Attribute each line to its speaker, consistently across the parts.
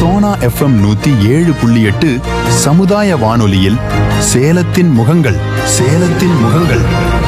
Speaker 1: Sona FM நூத்தி ஏழு புள்ளி எட்டு சமுதாய வானொலியில் சேலத்தின் முகங்கள் சேலத்தின் முகங்கள்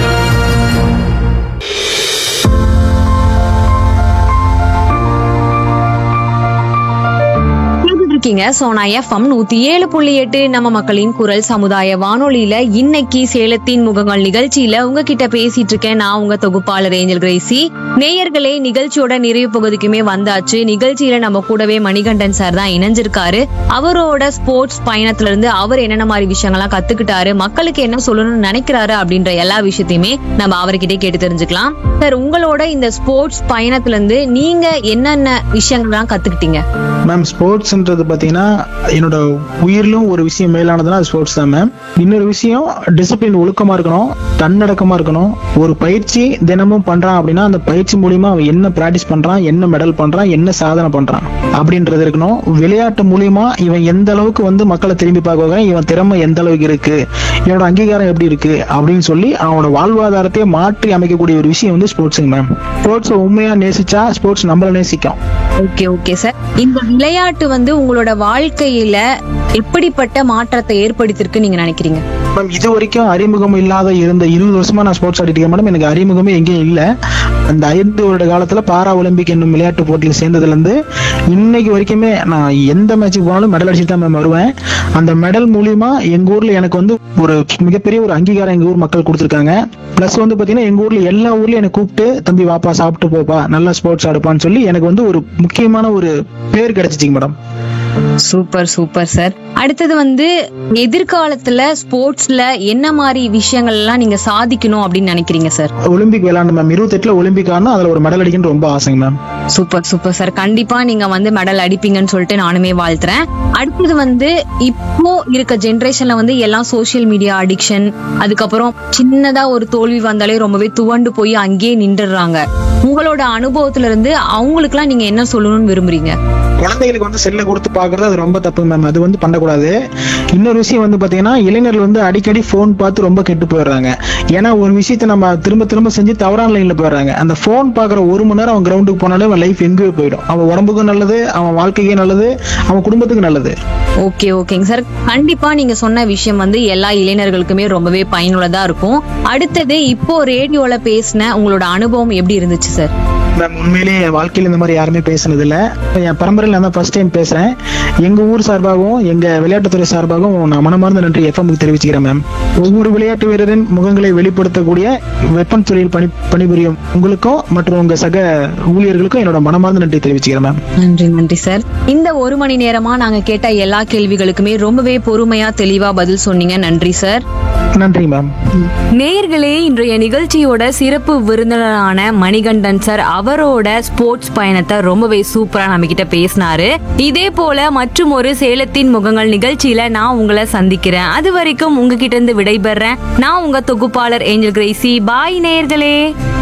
Speaker 2: கேட்டுட்டு இருக்கீங்க சோனா எஃப்எம் நூத்தி ஏழு புள்ளி எட்டு நம்ம மக்களின் குரல் சமுதாய வானொலியில இன்னைக்கு சேலத்தின் முகங்கள் நிகழ்ச்சியில உங்ககிட்ட பேசிட்டு இருக்கேன் நான் உங்க தொகுப்பாளர் ஏஞ்சல் கிரேசி நேயர்களே நிகழ்ச்சியோட நிறைவு பகுதிக்குமே வந்தாச்சு நிகழ்ச்சியில நம்ம கூடவே மணிகண்டன் சார் தான் இணைஞ்சிருக்காரு அவரோட ஸ்போர்ட்ஸ் பயணத்துல இருந்து அவர் என்னென்ன மாதிரி விஷயங்கள்லாம் கத்துக்கிட்டாரு மக்களுக்கு என்ன சொல்லணும்னு நினைக்கிறாரு அப்படின்ற எல்லா விஷயத்தையுமே நம்ம அவர்கிட்டயே கேட்டு தெரிஞ்சுக்கலாம் சார் உங்களோட இந்த ஸ்போர்ட்ஸ் பயணத்துல இருந்து நீங்க என்னென்ன விஷயங்கள்லாம் கத்துக்கிட்டீங்க
Speaker 3: மேம் ஸ்போர்ட்ஸ்ன்றது பார்த்தீங்கன்னா என்னோட உயிரிலும் ஒரு விஷயம் மேலானதுன்னா அது ஸ்போர்ட்ஸ் தான் மேம் இன்னொரு விஷயம் டிசிப்ளின் ஒழுக்கமா இருக்கணும் தன்னடக்கமா இருக்கணும் ஒரு பயிற்சி தினமும் பண்றான் அப்படின்னா அந்த பயிற்சி மூலியமா அவன் என்ன பிராக்டிஸ் பண்றான் என்ன மெடல் பண்றான் என்ன சாதனை பண்றான் அப்படின்றது இருக்கணும் விளையாட்டு மூலியமா இவன் எந்த அளவுக்கு வந்து மக்களை திரும்பி பார்க்க வைக்கிறான், இவன் திறமை எந்த அளவுக்கு இருக்கு இவனோட அங்கீகாரம் எப்படி இருக்கு அப்படின்னு சொல்லி அவனோட வாழ்வாதாரத்தையே மாற்றி அமைக்கக்கூடிய ஒரு விஷயம் வந்து ஸ்போர்ட்ஸுங்க மேம் ஸ்போர்ட்ஸ் உண்மையா நேசிச்சா ஸ்போர்ட்ஸ் நம்மள நேசிக்கும்
Speaker 2: ஓகே ஓகே சார் இந்த விளையாட்டு வந்து உங்களோட வாழ்க்கையில எப்படிப்பட்ட மாற்றத்தை ஏற்படுத்திருக்கு நீங்க நினைக்கிறீங்க
Speaker 3: மேம் இது வரைக்கும் அறிமுகம் இல்லாத இருந்த இருபது வருஷமா நான் ஸ்போர்ட்ஸ் ஆடிட்டு இருக்கேன் மேடம் எனக்கு அறிமுகமே எங்கேயும் இல்லை அந்த ஐந்து வருட காலத்துல பாரா ஒலிம்பிக் என்னும் விளையாட்டு போட்டியில் சேர்ந்ததுல இருந்து இன்னைக்கு வரைக்குமே நான் எந்த மேட்சுக்கு போனாலும் மெடல் அடிச்சுட்டு தான் மேம் வருவேன் அந்த மெடல் மூலியமா எங்க ஊர்ல எனக்கு வந்து ஒரு மிகப்பெரிய ஒரு அங்கீகாரம் எங்க ஊர் மக்கள் கொடுத்துருக்காங்க பிளஸ் வந்து பாத்தீங்கன்னா எங்க ஊர்ல எல்லா ஊர்லயும் எனக்கு கூப்பிட்டு தம்பி வாப்பா சாப்பிட்டு போப்பா நல்லா ஸ்போர்ட்ஸ் ஆடுப்பான்னு சொல்லி எனக்கு வந்து ஒரு முக்கியமான ஒரு பேர் கிடைச்சிச்சிங்க மேடம்
Speaker 2: சூப்பர் சூப்பர் சார் அடுத்தது வந்து எதிர்காலத்துல ஸ்போர்ட்ஸ்ல என்ன மாதிரி விஷயங்கள் எல்லாம் நீங்க சாதிக்கணும் அப்படின்னு நினைக்கிறீங்க சார்
Speaker 3: ஒலிம்பிக் விளையாண்டு மேம் இருபத்தெட்டுல ஒலிம்பிக் ஆனா அதுல ஒரு மெடல் அடிக்கணும்னு ரொம்ப ஆசைங்க மேம்
Speaker 2: சூப்பர் சூப்பர் சார் கண்டிப்பா நீங்க வந்து மெடல் அடிப்பீங்கன்னு சொல்லிட்டு நானுமே வாழ்த்துறேன் அடுத்தது வந்து இப்போ இருக்க ஜென்ரேஷன்ல வந்து எல்லாம் சோஷியல் மீடியா அடிக்ஷன் அதுக்கப்புறம் சின்னதா ஒரு தோல்வி வந்தாலே ரொம்பவே துவண்டு போய் அங்கேயே நின்றுடுறாங்க உங்களோட அனுபவத்துல இருந்து அவங்களுக்குலாம் நீங்க என்ன சொல்லணும்னு விரும்புறீங்க
Speaker 3: குழந்தைகளுக்கு வந்து செல்ல கொடுத்து பாக்குறது அது ரொம்ப தப்பு மேம் அது வந்து பண்ணக்கூடாது இன்னொரு விஷயம் வந்து பாத்தீங்கன்னா இளைஞர்கள் வந்து அடிக்கடி ஃபோன் பார்த்து ரொம்ப கெட்டு போயிடுறாங்க ஏன்னா ஒரு விஷயத்தை நம்ம திரும்ப திரும்ப செஞ்சு தவறான லைன்ல போயிடுறாங்க அந்த ஃபோன் பாக்குற ஒரு மணி நேரம் அவன் கிரவுண்டுக்கு போனாலே அவன் லைஃப் எங்கேயோ போயிடும் அவன் உடம்புக்கும் நல்லது அவன் வாழ்க்கைக்கும் நல்லது அவன் குடும்பத்துக்கும் நல்லது
Speaker 2: ஓகே ஓகேங்க சார் கண்டிப்பா நீங்க சொன்ன விஷயம் வந்து எல்லா இளைஞர்களுக்குமே ரொம்பவே பயனுள்ளதா இருக்கும் அடுத்தது இப்போ ரேடியோல பேசின உங்களோட அனுபவம் எப்படி இருந்துச்சு சார்
Speaker 3: மேம் உண்மையிலேயே என் வாழ்க்கையில இந்த மாதிரி யாருமே பேசினது இல்ல என் பரம்பரையில் நான் தான் ஃபர்ஸ்ட் டைம் பேசுறேன் எங்க ஊர் சார்பாகவும் எங்க விளையாட்டுத்துறை சார்பாகவும் நான் மனமார்ந்த நன்றி எஃப்எம்க்கு தெரிவிச்சுக்கிறேன் மேம் ஒவ்வொரு விளையாட்டு வீரரின் முகங்களை வெளிப்படுத்தக்கூடிய வெப்பன் துறையில் பணி பணிபுரியும் உங்களுக்கும் மற்றும் உங்க சக ஊழியர்களுக்கும் என்னோட மனமார்ந்த நன்றி தெரிவிச்சுக்கிறேன் மேம்
Speaker 2: நன்றி நன்றி சார் இந்த ஒரு மணி நேரமா நாங்க கேட்ட எல்லா கேள்விகளுக்குமே ரொம்பவே பொறுமையா தெளிவா பதில் சொன்னீங்க நன்றி சார்
Speaker 3: நன்றி மேம்
Speaker 2: நேயர்களே இன்றைய நிகழ்ச்சியோட சிறப்பு விருந்தினரான மணிகண்டன் சார் அவரோட ஸ்போர்ட்ஸ் பயணத்தை ரொம்பவே சூப்பரா நம்ம கிட்ட பேசினாரு இதே போல மற்றும் ஒரு சேலத்தின் முகங்கள் நிகழ்ச்சியில நான் உங்களை சந்திக்கிறேன் அது வரைக்கும் உங்ககிட்ட இருந்து விடைபெறேன் நான் உங்க தொகுப்பாளர் ஏஞ்சல் கிரேசி பாய் நேயர்களே